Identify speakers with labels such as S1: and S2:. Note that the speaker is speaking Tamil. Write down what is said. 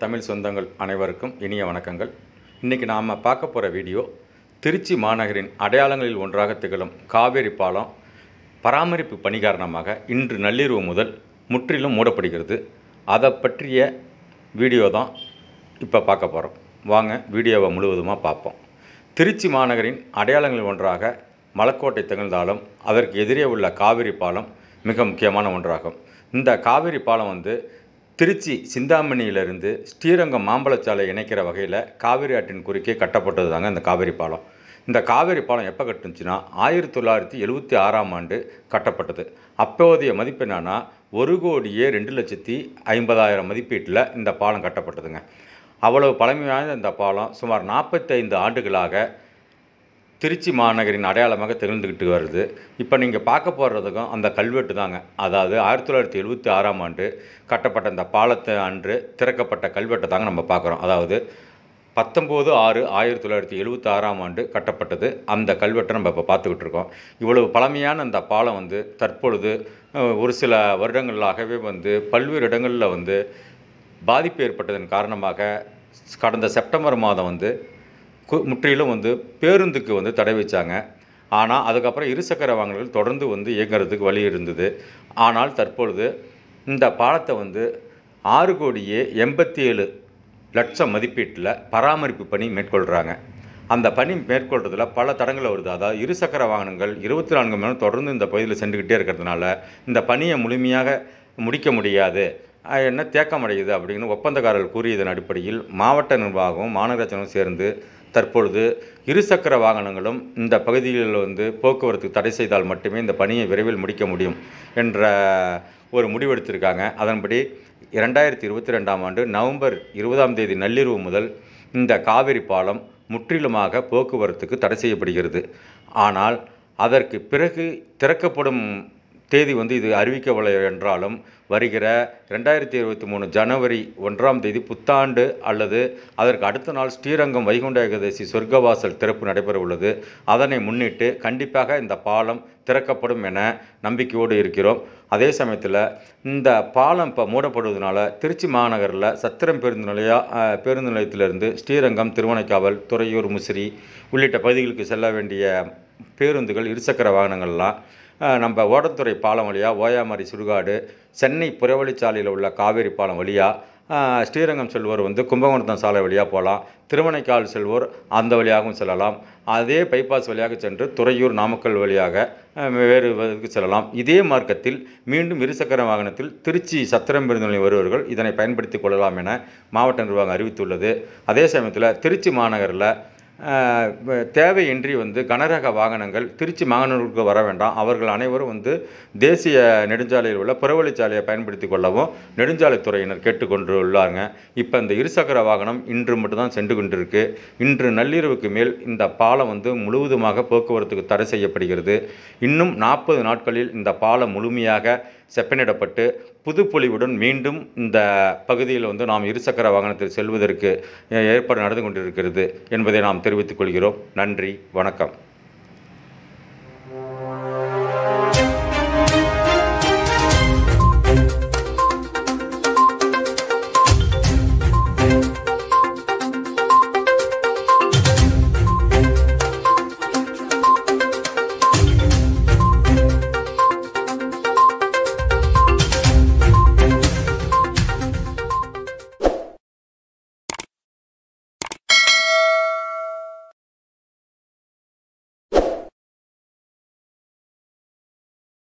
S1: தமிழ் சொந்தங்கள் அனைவருக்கும் இனிய வணக்கங்கள் இன்றைக்கி நாம் பார்க்க போகிற வீடியோ திருச்சி மாநகரின் அடையாளங்களில் ஒன்றாக திகழும் காவேரி பாலம் பராமரிப்பு பணி காரணமாக இன்று நள்ளிரவு முதல் முற்றிலும் மூடப்படுகிறது அதை பற்றிய வீடியோ தான் இப்போ பார்க்க போகிறோம் வாங்க வீடியோவை முழுவதுமாக பார்ப்போம் திருச்சி மாநகரின் அடையாளங்களில் ஒன்றாக மலக்கோட்டை திகழ்ந்தாலும் அதற்கு எதிரே உள்ள காவிரி பாலம் மிக முக்கியமான ஒன்றாகும் இந்த காவிரி பாலம் வந்து திருச்சி சிந்தாமணியிலிருந்து ஸ்ரீரங்கம் மாம்பழச்சாலை இணைக்கிற வகையில் காவிரி ஆற்றின் குறுக்கே கட்டப்பட்டது தாங்க இந்த காவிரி பாலம் இந்த காவிரி பாலம் எப்போ கட்டுச்சுன்னா ஆயிரத்தி தொள்ளாயிரத்தி எழுபத்தி ஆறாம் ஆண்டு கட்டப்பட்டது அப்போதைய மதிப்பு என்னன்னா ஒரு கோடியே ரெண்டு லட்சத்தி ஐம்பதாயிரம் மதிப்பீட்டில் இந்த பாலம் கட்டப்பட்டதுங்க அவ்வளவு பழமை வாய்ந்த இந்த பாலம் சுமார் நாற்பத்தைந்து ஆண்டுகளாக திருச்சி மாநகரின் அடையாளமாக திகழ்ந்துக்கிட்டு வருது இப்போ நீங்கள் பார்க்க போகிறதுக்கும் அந்த கல்வெட்டு தாங்க அதாவது ஆயிரத்தி தொள்ளாயிரத்தி எழுபத்தி ஆறாம் ஆண்டு கட்டப்பட்ட இந்த பாலத்தை அன்று திறக்கப்பட்ட கல்வெட்டை தாங்க நம்ம பார்க்குறோம் அதாவது பத்தொம்போது ஆறு ஆயிரத்தி தொள்ளாயிரத்தி எழுபத்தி ஆறாம் ஆண்டு கட்டப்பட்டது அந்த கல்வெட்டை நம்ம இப்போ பார்த்துக்கிட்டு இருக்கோம் இவ்வளவு பழமையான அந்த பாலம் வந்து தற்பொழுது அஹ், ஒரு சில வருடங்களாகவே வந்து பல்வேறு இடங்களில் வந்து பாதிப்பு ஏற்பட்டதன் காரணமாக கடந்த செப்டம்பர் மாதம் வந்து கு- முற்றிலும் வந்து பேருந்துக்கு வந்து தடை வச்சாங்க ஆனால் அதுக்கப்புறம் இருசக்கர வாகனங்கள் தொடர்ந்து வந்து இயங்குறதுக்கு வழி இருந்தது ஆனால் தற்பொழுது இந்த பாலத்தை வந்து ஆறு கோடியே எண்பத்தி ஏழு லட்சம் மதிப்பீட்டில் பராமரிப்பு பணி மேற்கொள்கிறாங்க அந்த பணி மேற்கொள்றதுல பல தடங்கள் வருது அதாவது இருசக்கர வாகனங்கள் இருபத்தி நான்கு மணி நேரம் தொடர்ந்து இந்த பகுதியில் சென்றுக்கிட்டே இருக்கிறதுனால இந்த பணியை முழுமையாக முடிக்க முடியாது அஹ் என்ன தேக்கமடையுது அப்படின்னு ஒப்பந்தக்காரர்கள் கூறியதன் அடிப்படையில் மாவட்ட நிர்வாகமும் மாநகராட்சியும் சேர்ந்து தற்பொழுது இருசக்கர வாகனங்களும் இந்த பகுதிகளில் வந்து போக்குவரத்து தடை செய்தால் மட்டுமே இந்த பணியை விரைவில் முடிக்க முடியும் என்ற ஒரு முடிவெடுத்திருக்காங்க அதன்படி இரண்டாயிரத்தி இருபத்தி ரெண்டாம் ஆண்டு நவம்பர் இருபதாம் தேதி நள்ளிரவு முதல் இந்த காவிரி பாலம் முற்றிலுமாக போக்குவரத்துக்கு தடை செய்யப்படுகிறது ஆனால் அதற்கு பிறகு திறக்கப்படும் தேதி வந்து இது அறிவிக்கவில்லை என்றாலும் வருகிற ரெண்டாயிரத்தி இருபத்தி மூணு ஜனவரி ஒன்றாம் தேதி புத்தாண்டு அல்லது அதற்கு அடுத்த நாள் ஸ்ரீரங்கம் வைகுண்ட ஏகாதசி சொர்க்கவாசல் திறப்பு நடைபெற உள்ளது அதனை முன்னிட்டு கண்டிப்பாக இந்த பாலம் திறக்கப்படும் என நம்பிக்கையோடு இருக்கிறோம் அதே சமயத்தில் இந்த பாலம் இப்போ மூடப்படுவதனால திருச்சி மாநகரில் சத்திரம் பேருந்து நிலையா அஹ், பேருந்து நிலையத்திலிருந்து ஸ்ரீரங்கம் திருவனைக்காவல் துறையூர் முசிறி உள்ளிட்ட பகுதிகளுக்கு செல்ல வேண்டிய பேருந்துகள் இருசக்கர வாகனங்கள்லாம் அஹ், நம்ம ஓடத்துறை பாலம் வழியாக ஓயாமாரி சுடுகாடு சென்னை புறவழிச்சாலையில் உள்ள காவேரி பாலம் வழியாக ஸ்ரீரங்கம் செல்வோர் வந்து கும்பகோணத்தம் சாலை வழியாக போகலாம் திருவனைக்கால் செல்வோர் அந்த வழியாகவும் செல்லலாம் அதே பைபாஸ் வழியாக சென்று துறையூர் நாமக்கல் வழியாக அஹ், வேறு இதுக்கு செல்லலாம் இதே மார்க்கத்தில் மீண்டும் இருசக்கர வாகனத்தில் திருச்சி சத்திரம் பேருந்து நிலையம் வருபவர்கள் இதனை பயன்படுத்திக் கொள்ளலாம் என மாவட்ட நிர்வாகம் அறிவித்துள்ளது அதே சமயத்தில் திருச்சி மாநகரில் ஆஹ் வ- தேவையின்றி வந்து கனரக வாகனங்கள் திருச்சி மாநகருக்கு வர வேண்டாம் அவர்கள் அனைவரும் வந்து தேசிய நெடுஞ்சாலையில் உள்ள புறவழிச்சாலையை பயன்படுத்தி கொள்ளவும் நெடுஞ்சாலைத்துறையினர் கேட்டுக்கொண்டுள்ளாங்க இப்போ இந்த இருசக்கர வாகனம் இன்று மட்டும்தான் சென்று கொண்டிருக்கு இன்று நள்ளிரவுக்கு மேல் இந்த பாலம் வந்து முழுவதுமாக போக்குவரத்துக்கு தடை செய்யப்படுகிறது இன்னும் நாற்பது நாட்களில் இந்த பாலம் முழுமையாக செப்பனிடப்பட்டு புதுப்பொலிவுடன் மீண்டும் இந்த பகுதியில் வந்து நாம் இருசக்கர வாகனத்தில் செல்வதற்கு அஹ், ஏற்பாடு நடந்து கொண்டிருக்கிறது என்பதை நாம் தெரிவித்துக் கொள்கிறோம் நன்றி வணக்கம்